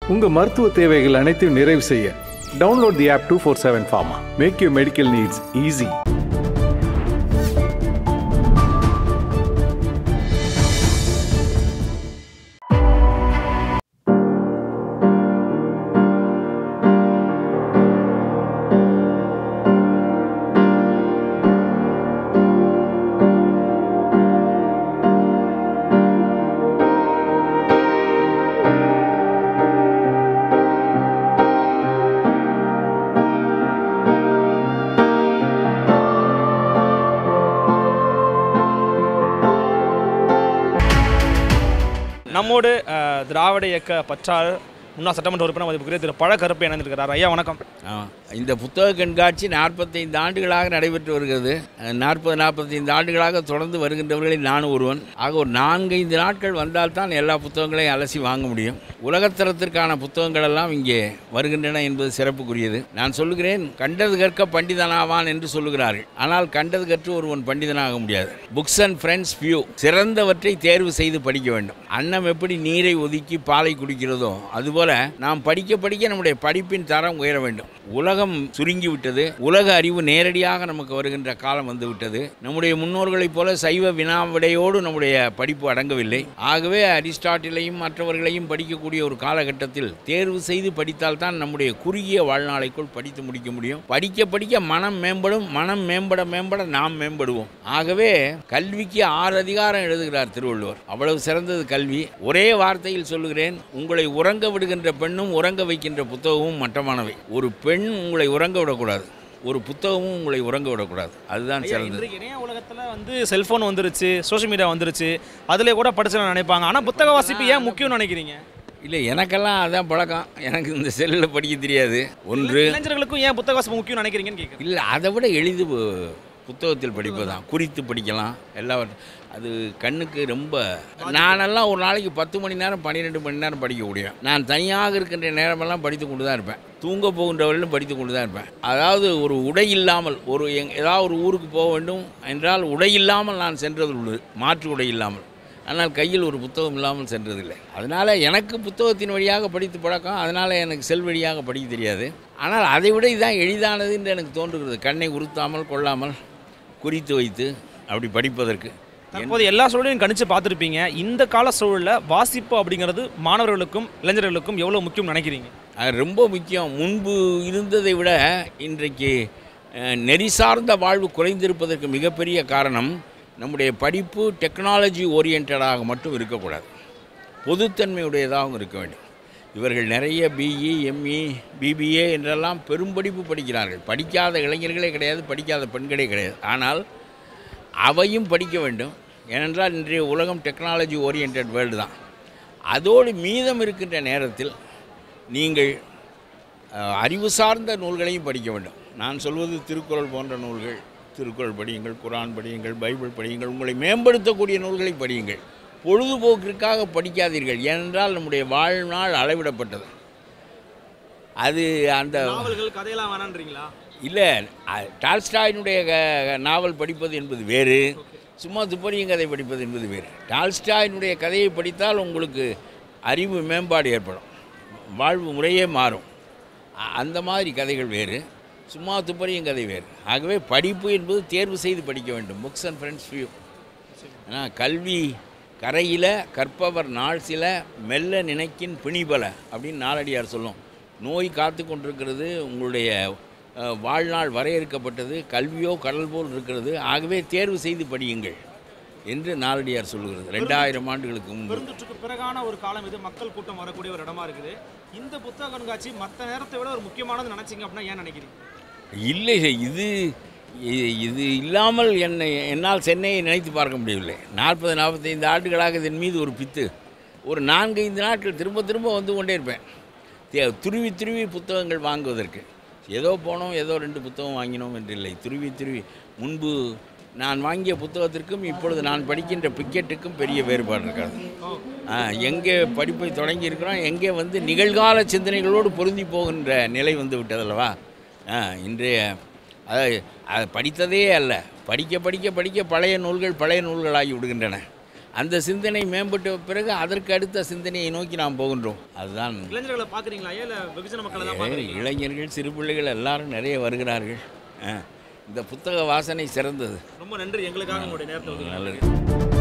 உங்க மருத்துவ தேவைகள் அனைத்தையும் நிறைவு செய்ய download the app two four seven pharma make you medical needs easy நம்மோடு அஹ், திராவிட இயக்க பற்றாளர் முன்னாள் சட்டமன்ற உறுப்பினர் மதிப்புக்குரிய திரு பழ கருப்பு இணைந்திருக்கிறார் ஐயா வணக்கம் ஆமாம் இந்த புத்தக கண்காட்சி நாற்பத்தைந்து ஆண்டுகளாக நடைபெற்று வருகிறது நாற்பது நாற்பத்தைந்து ஆண்டுகளாக தொடர்ந்து வருகின்றவர்களில் நானும் ஒருவன் ஆக ஒரு நான்கைந்து நாட்கள் வந்தால்தான் எல்லா புத்தகங்களையும் அலசி வாங்க முடியும் உலகத்தரத்திற்கான புத்தகங்கள் எல்லாம் இங்கே வருகின்றன என்பது சிறப்புக்குரியது நான் சொல்லுகிறேன் கண்டது கற்க பண்டிதனாவான் என்று சொல்லுகிறார்கள் ஆனால் கண்டது கற்று ஒருவன் பண்டிதனாக முடியாது புக்ஸ் அண்ட் ஃப்ரெண்ட்ஸ் வியூ சிறந்தவற்றை தேர்வு செய்து படிக்க வேண்டும் அன்னம் எப்படி நீரை ஒதுக்கி பாலை குடிக்கிறதோ அதுபோல நாம் படிக்க படிக்க நம்முடைய படிப்பின் தரம் உயர வேண்டும் உலகம் சுருங்கி விட்டது உலக அறிவு நேரடியாக நமக்கு வருகின்ற காலம் வந்து விட்டது நம்முடைய முன்னோர்களைப் போல சைவ வினாவிடையோடு நம்முடைய படிப்பு அடங்கவில்லை ஆகவே அரிஸ்டாட்டிலையும் மற்றவர்களையும் படிக்கக்கூடிய ஒரு காலகட்டத்தில் தேர்வு செய்து படித்தால்தான் நம்முடைய குறுகிய வாழ்நாளைக்குள் படித்து முடிக்க முடியும் படிக்க படிக்க மனம் மேம்படும் மனம் மேம்பட மேம்பட நாம் மேம்படுவோம் ஆகவே கல்விக்கு ஆறு அதிகாரம் எழுதுகிறார் திருவள்ளுவர் அவ்வளவு சிறந்தது கல்வி ஒரே வார்த்தையில் சொல்லுகிறேன் உங்களை உறங்க விடுகின்ற பெண்ணும் உறங்க வைக்கின்ற புத்தகமும் மட்டமானவை ஒரு பெண் உங்களை உறங்க விடக்கூடாது ஒரு புத்தகமும் உங்களை உறங்க விடக்கூடாது அதுதான் ஐயா, சிறந்தது இன்றைக்கு இணைய உலகத்தில் வந்து செல்போன் வந்துருச்சு சோஷியல் மீடியா வந்துருச்சு அதிலே கூட படிச்சு நினைப்பாங்க ஆனால் புத்தக வாசிப்பு ஏன் முக்கியம்னு நினைக்கிறீங்க இல்லை எனக்கெல்லாம் அதான் பழக்கம் எனக்கு இந்த செல்லில் படிக்க தெரியாது ஒன்று இளைஞர்களுக்கும் ஏன் புத்தக வாசிப்பு முக்கியம்னு நினைக்கிறீங்கன்னு கேட்குறேன் இல்லை அதை விட எளிது பு- புத்தகத்தில் படிப்பதுதான் குறித்து படிக்கலாம் எல்லாவற்றையும் அது கண்ணுக்கு ரொம்ப நானெல்லாம் ஒரு நாளைக்கு பத்து மணி நேரம் பன்னிரெண்டு மணி நேரம் படிக்க முடியும் நான் தனியாக இருக்கின்ற நேரமெல்லாம் படித்து கொண்டு தான் இருப்பேன் தூங்க போகின்றவர்களும் படித்து கொண்டு தான் இருப்பேன் அதாவது ஒரு உடை இல்லாமல் ஒரு எங் ஏதாவது ஒரு ஊருக்கு போக வேண்டும் என்றால் உடை இல்லாமல் நான் சென்றது உள்ளது மாற்று உடை இல்லாமல் ஆனால் கையில் ஒரு புத்தகம் இல்லாமல் சென்றதில்லை அதனால் எனக்கு புத்தகத்தின் வழியாக படித்து பழக்கம் அதனால் எனக்கு செல் வழியாக படிக்க தெரியாது ஆனால் அதை விட இதுதான் எளிதானது என்று எனக்கு தோன்றுகிறது கண்ணை உறுத்தாமல் கொள்ளாமல் குறித்து வைத்து அப்படி படிப்பதற்கு தற்போது எல்லா சூழலையும் கணிச்சு பார்த்துருப்பீங்க இந்த கால சூழலில் வாசிப்பு அப்படிங்கிறது மாணவர்களுக்கும் இளைஞர்களுக்கும் எவ்வளோ முக்கியம் நினைக்கிறீங்க அது ரொம்ப முக்கியம் முன்பு இருந்ததை விட இன்றைக்கு அஹ், நெறி சார்ந்த வாழ்வு குறைந்திருப்பதற்கு மிகப்பெரிய காரணம் நம்முடைய படிப்பு டெக்னாலஜி ஓரியன்டாக மட்டும் இருக்கக்கூடாது பொதுத்தன்மையுடையதாகவும் இருக்க வேண்டும் இவர்கள் நிறைய பிஇ எம்இ பிபிஏ என்றெல்லாம் பெரும்படிப்பு படிக்கிறார்கள் படிக்காத இளைஞர்களே கிடையாது படிக்காத பெண்களே கிடையாது ஆனால் அவையும் படிக்க வேண்டும் ஏனென்றால் இன்றைய உலகம் டெக்னாலஜி ஓரியன்ட் வேர்ல்டு தான் அதோடு மீதம் இருக்கின்ற நேரத்தில் நீங்கள் அஹ், அறிவு சார்ந்த நூல்களையும் படிக்க வேண்டும் நான் சொல்வது திருக்குறள் போன்ற நூல்கள் திருக்குறள் படியுங்கள் குரான் படியுங்கள் பைபிள் படியுங்கள் உங்களை மேம்படுத்தக்கூடிய நூல்களை படியுங்கள் பொழுதுபோக்கிற்காக படிக்காதீர்கள் ஏனென்றால் நம்முடைய வாழ்நாள் அளவிடப்பட்டது அது அந்த நாவல்கள் கதையெல்லாம் வேணான்றீங்களா இல்லை அ- டால்ஸ்டாயினுடைய க- நாவல் படிப்பது என்பது வேறு சும்மா துப்பறியும் கதை படிப்பது என்பது வேறு டால்ஸ்டாயினுடைய கதையை படித்தால் உங்களுக்கு அறிவு மேம்பாடு ஏற்படும் வாழ்வு முறையே மாறும் அ- அந்த மாதிரி கதைகள் வேறு சும்மா துப்பறியும் கதை வேறு ஆகவே படிப்பு என்பது தேர்வு செய்து படிக்க வேண்டும் புக்ஸ் அண்ட் ஃப்ரெண்ட்ஸ் வியூ ஆனால் கல்வி கரையில கற்பவர் நாள் சில மெல்ல நினைக்கின் பிணிபல அப்படின்னு நாலடியார் சொல்லும் நோய் காத்து கொண்டிருக்கிறது உங்களுடைய அஹ், வாழ்நாள் வரையறுக்கப்பட்டது கல்வியோ கடல் போல் இருக்கிறது ஆகவே தேர்வு செய்து படியுங்கள் என்று நாலடியார் சொல்லுகிறது ரெண்டாயிரம் ஆண்டுகளுக்கு முன்பு பெருந்தொற்றுக்கு பிறகான ஒரு காலம் இது மக்கள் கூட்டம் வரக்கூடிய ஒரு இடமா இருக்குது இந்த புத்தக கண்காட்சி மற்ற நேரத்தை விட ஒரு முக்கியமானது நினைச்சீங்க அப்படின்னா ஏன் நினைக்கிறீங்க இல்லை இது இ- இது இல்லாமல் என்னை என்னால் சென்னையை நினைத்து பார்க்க முடியவில்லை நாற்பது நாற்பத்தைந்து ஆண்டுகளாக இதன் மீது ஒரு பித்து ஒரு நான்கு ஐந்து நாட்கள் திரும்ப திரும்ப வந்து கொண்டே இருப்பேன் தே- துருவி துருவி புத்தகங்கள் வாங்குவதற்கு ஏதோ போனோம் ஏதோ ரெண்டு புத்தகம் வாங்கினோம் என்று இல்லை துருவி துருவி முன்பு நான் வாங்கிய புத்தகத்திற்கும் இப்பொழுது நான் படிக்கின்ற பிக்கெட்டுக்கும் பெரிய வேறுபாடு இருக்காது ஆ, எங்கே படிப்பை தொடங்கி இருக்கிறோம் எங்கே வந்து நிகழ்கால சிந்தனைகளோடு பொருந்தி போகின்ற நிலை வந்து விட்டதல்லவா ஆ, இன்றைய அது அது படித்ததே அல்ல படிக்க படிக்க படிக்க பழைய நூல்கள் பழைய நூல்களாகி விடுகின்றன அந்த சிந்தனை மேம்பட்ட பிறகு அதற்கு அடுத்த சிந்தனையை நோக்கி நாம் போகின்றோம் அதுதான் இளைஞர்களை பார்க்குறீங்களா இல்லை வெகுஜன மக்களை தான் ஏ, பார்க்குறீங்களா இளைஞர்கள் சிறு பிள்ளைகள் எல்லாரும் நிறைய வருகிறார்கள் ஆ, இந்த புத்தக வாசனை சிறந்தது ரொம்ப நன்றி எங்களுக்காக உங்களுடைய நேரத்தை ஒதுக்குனதுக்கு. நல்லது